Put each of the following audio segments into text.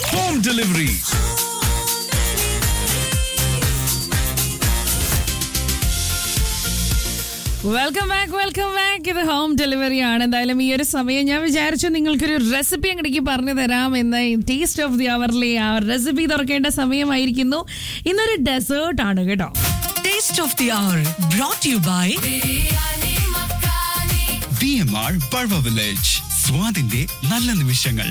home delivery. Welcome back welcome back ഇത് home delivery ആണ് എന്തായാലും ഈ ഒരു സമയം ഞാൻ വിചാരിച്ചു നിങ്ങൾക്കൊരു റെസിപ്പി അങ്ങടേക്ക് പറഞ്ഞു തരാം എന്ന് ടേസ്റ്റ് ഓഫ് ദി അവറിലെ ആ റെസിപ്പി തുറക്കേണ്ട സമയമായിരിക്കുന്നു ഇന്നൊരു ഡെസേർട്ട് ആണ് കേട്ടോ Taste of the Hour brought to you by BMR Barwa Village. സ്വാദിന്റെ നല്ല നിമിഷങ്ങൾ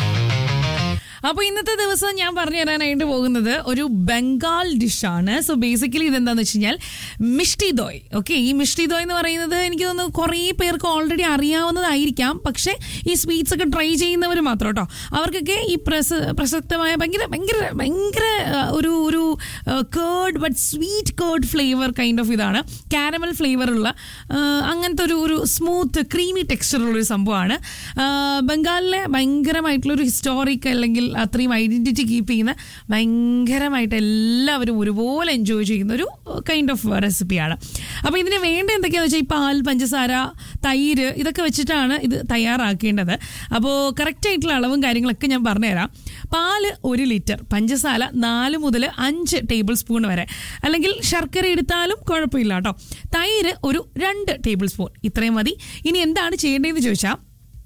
അപ്പൊ ഇന്നത്തെ ദിവസം ഞാൻ പറഞ്ഞു തരാനായിട്ട് പോകുന്നത് ഒരു ബംഗാൾ ഡിഷാണ് സോ ബേസിക്കലി ഇതെന്താന്ന് വെച്ച് കഴിഞ്ഞാൽ മിഷ്ടി ദോയ് ഓക്കെ ഈ മിഷ്ടി ദോയ് എന്ന് പറയുന്നത് എനിക്ക് തോന്നുന്നു കുറേ പേർക്ക് ഓൾറെഡി അറിയാവുന്നതായിരിക്കാം പക്ഷേ ഈ സ്വീറ്റ്സ് ഒക്കെ ട്രൈ ചെയ്യുന്നവർ മാത്രം കേട്ടോ അവർക്കൊക്കെ ഈ പ്രസ പ്രസക്തമായ ഭയങ്കര ഭയങ്കര ഭയങ്കര ആ, ഒരു ഒരു curd but sweet curd flavour kind of ഇതാണ് കാരമൽ ഫ്ലേവർ ഉള്ള ആ, അങ്ങനത്തെ ഒരു ഒരു സ്മൂത്ത് ക്രീമി ടെക്സ്ചറുള്ള ഒരു സംഭവമാണ് ആ, ബംഗാളിലെ ഭയങ്കരമായിട്ടുള്ള ഒരു ഹിസ്റ്റോറിക് അല്ലെങ്കിൽ അത്രയും ഐഡന്റിറ്റി കീപ്പ് ചെയ്യുന്ന ഭയങ്കരമായിട്ട് എല്ലാവരും ഒരുപോലെ എൻജോയ് ചെയ്യുന്ന ഒരു കൈൻഡ് ഓഫ് റെസിപ്പിയാണ് അപ്പോൾ ഇതിന് വേണ്ട എന്തൊക്കെയാണെന്ന് വെച്ചാൽ ഈ പാൽ പഞ്ചസാര തൈര് ഇതൊക്കെ വെച്ചിട്ടാണ് ഇത് തയ്യാറാക്കേണ്ടത് അപ്പോൾ കറക്റ്റ് ആയിട്ടുള്ള അളവും കാര്യങ്ങളൊക്കെ ഞാൻ പറഞ്ഞുതരാം പാല് ഒരു ലിറ്റർ പഞ്ചസാര നാല് മുതൽ അഞ്ച് ടേബിൾ സ്പൂൺ വരെ അല്ലെങ്കിൽ ശർക്കര എടുത്താലും കുഴപ്പമില്ല കേട്ടോ തൈര് ഒരു രണ്ട് ടേബിൾ സ്പൂൺ ഇത്രയും മതി ഇനി എന്താണ് ചെയ്യേണ്ടതെന്ന് ചോദിച്ചാൽ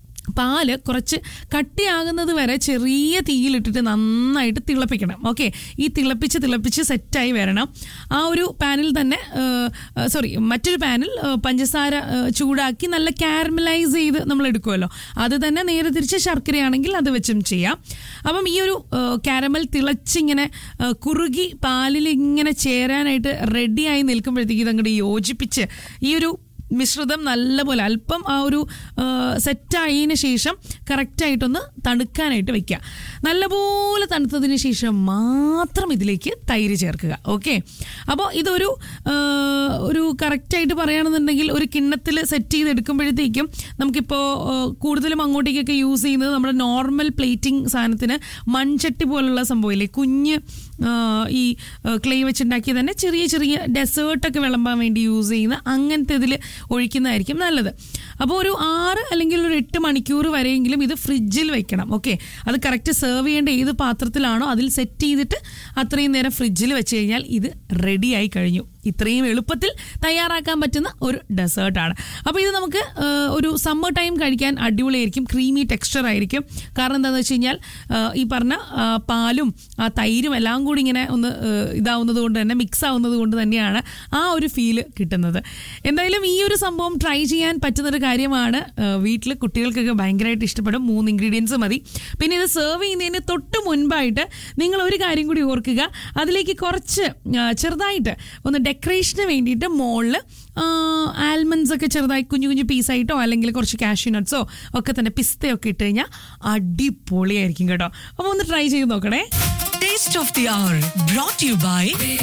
പാല് കുറച്ച് കട്ടിയാകുന്നത് വരെ ചെറിയ തീയിലിട്ടിട്ട് നന്നായിട്ട് തിളപ്പിക്കണം ഓക്കെ ഈ തിളപ്പിച്ച് തിളപ്പിച്ച് സെറ്റായി വരണം ആ ഒരു പാനിൽ തന്നെ സോറി മറ്റൊരു പാനിൽ ആ, പഞ്ചസാര ആ, ചൂടാക്കി നല്ല കാരമലൈസ് ചെയ്ത് നമ്മൾ എടുക്കുമല്ലോ അത് തന്നെ നേരെ തിരിച്ച് ശർക്കരയാണെങ്കിൽ അത് വെച്ചും ചെയ്യാം അപ്പം ഈ ഒരു കാരമൽ തിളച്ചിങ്ങനെ ആ, കുറുകി പാലിൽ ഇങ്ങനെ ചേരാനായിട്ട് റെഡിയായി നിൽക്കുമ്പോഴത്തേക്ക് ഇതങ്ങോട്ട് യോജിപ്പിച്ച് ഈ ഒരു മിശ്രിതം നല്ലപോലെ അല്പം ആ ഒരു സെറ്റായതിനു ശേഷം കറക്റ്റായിട്ടൊന്ന് തണുക്കാനായിട്ട് വെക്കുക നല്ലപോലെ തണുത്തതിന് ശേഷം മാത്രം ഇതിലേക്ക് തൈര് ചേർക്കുക ഓക്കെ അപ്പോൾ ഇതൊരു ആ, ഒരു കറക്റ്റായിട്ട് പറയുകയാണെന്നുണ്ടെങ്കിൽ ഒരു കിണ്ണത്തിൽ സെറ്റ് ചെയ്തെടുക്കുമ്പോഴത്തേക്കും നമുക്കിപ്പോൾ ആ, കൂടുതലും അങ്ങോട്ടേക്കൊക്കെ യൂസ് ചെയ്യുന്നത് നമ്മുടെ നോർമൽ പ്ലേറ്റിംഗ് സാധനത്തിന് മൺചട്ടി പോലുള്ള സംഭവമില്ലേ കുഞ്ഞ് ആ, ഈ ക്ലേ വെച്ചുണ്ടാക്കിയ തന്നെ ചെറിയ ചെറിയ ഡെസേർട്ടൊക്കെ വിളമ്പാൻ വേണ്ടി യൂസ് ചെയ്യുന്ന അങ്ങനത്തെ ഇതിൽ ഒഴിക്കുന്നതായിരിക്കും നല്ലത് അപ്പോൾ ഒരു ആറ് അല്ലെങ്കിൽ ഒരു എട്ട് മണിക്കൂർ വരെയെങ്കിലും ഇത് ഫ്രിഡ്ജിൽ വെക്കണം ഓക്കെ അത് കറക്റ്റ് സെർവ് ചെയ്യേണ്ട ഏത് പാത്രത്തിലാണോ അതിൽ സെറ്റ് ചെയ്തിട്ട് അത്രയും നേരം ഫ്രിഡ്ജിൽ വെച്ച് കഴിഞ്ഞാൽ ഇത് റെഡിയായി കഴിഞ്ഞു ഇത്രയും എളുപ്പത്തിൽ തയ്യാറാക്കാൻ പറ്റുന്ന ഒരു ഡെസേർട്ടാണ് അപ്പോൾ ഇത് നമുക്ക് ആ, ഒരു സമ്മർ ടൈം കഴിക്കാൻ അടിപൊളിയായിരിക്കും ക്രീമി ടെക്സ്ചർ ആയിരിക്കും കാരണം എന്താണെന്ന് വെച്ച് കഴിഞ്ഞാൽ ആ, ഈ പറഞ്ഞ ആ, പാലും ആ തൈരും എല്ലാം കൂടി ഇങ്ങനെ ഒന്ന് ആ, ഇതാവുന്നത് കൊണ്ട് തന്നെ മിക്സ് ആവുന്നത് കൊണ്ട് തന്നെയാണ് ആ ഒരു ഫീല് കിട്ടുന്നത് എന്തായാലും ഈ ഒരു സംഭവം ട്രൈ ചെയ്യാൻ പറ്റുന്നൊരു കാര്യമാണ് വീട്ടിൽ കുട്ടികൾക്കൊക്കെ ഭയങ്കരമായിട്ട് ഇഷ്ടപ്പെടും മൂന്ന് ഇൻഗ്രീഡിയൻസ് മതി പിന്നെ ഇത് സെർവ് ചെയ്യുന്നതിന് തൊട്ട് മുൻപായിട്ട് നിങ്ങൾ ഒരു കാര്യം കൂടി ഓർക്കുക അതിലേക്ക് കുറച്ച് ആ, ചെറുതായിട്ട് ഒന്ന് ഡെക്കറേഷന് വേണ്ടിയിട്ട് മുകളിൽ ആൽമണ്ട്സ് ഒക്കെ ചെറുതായി കുഞ്ഞു കുഞ്ഞു പീസായിട്ടോ അല്ലെങ്കിൽ കുറച്ച് കാഷ്യൂ നട്ട്സോ ഒക്കെ തന്നെ പിസ്തയൊക്കെ ഇട്ട് കഴിഞ്ഞാൽ അടിപൊളിയായിരിക്കും കേട്ടോ അപ്പോൾ ഒന്ന് ട്രൈ ചെയ്ത് നോക്കണേ Taste of the Hour brought to you by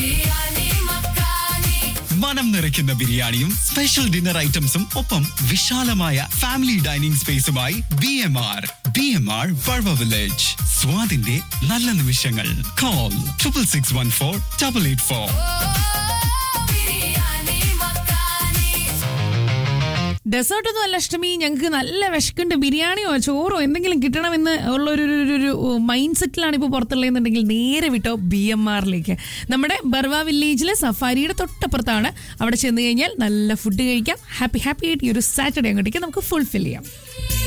മനം നിറയ്ക്കുന്ന ബിരിയാണിയും സ്പെഷ്യൽ ഡിന്നർ ഐറ്റംസും ഒപ്പം വിശാലമായ ഫാമിലി ഡൈനിങ് സ്പേസുമായി B M R B M R Barva village സ്വാദിന്റെ നല്ല നിമിഷങ്ങൾ call triple six one four double eight four dessert ഒന്നും അല്ല അഷ്ടമി ഞങ്ങൾക്ക് നല്ല വിശക്കുണ്ട് ബിരിയാണിയോ ചോറോ എന്തെങ്കിലും കിട്ടണമെന്ന് ഉള്ള ഒരു ഒരു- ഒരു- ഒരു മൈൻഡ് സെറ്റിലാണ് ഇപ്പോൾ പുറത്തുള്ളതെന്നുണ്ടെങ്കിൽ നേരെ വിട്ടോ ബി എം ആറിലേക്ക് നമ്മുടെ ബർവ വില്ലേജിലെ സഫാരിയുടെ തൊട്ടപ്പുറത്താണ് അവിടെ ചെന്ന് കഴിഞ്ഞാൽ നല്ല ഫുഡ് കഴിക്കാം ഹാപ്പി ഹാപ്പി ആയിട്ട് ഈ ഒരു സാറ്റർഡേ അങ്ങോട്ടേക്ക് നമുക്ക് ഫുൾഫിൽ ചെയ്യാം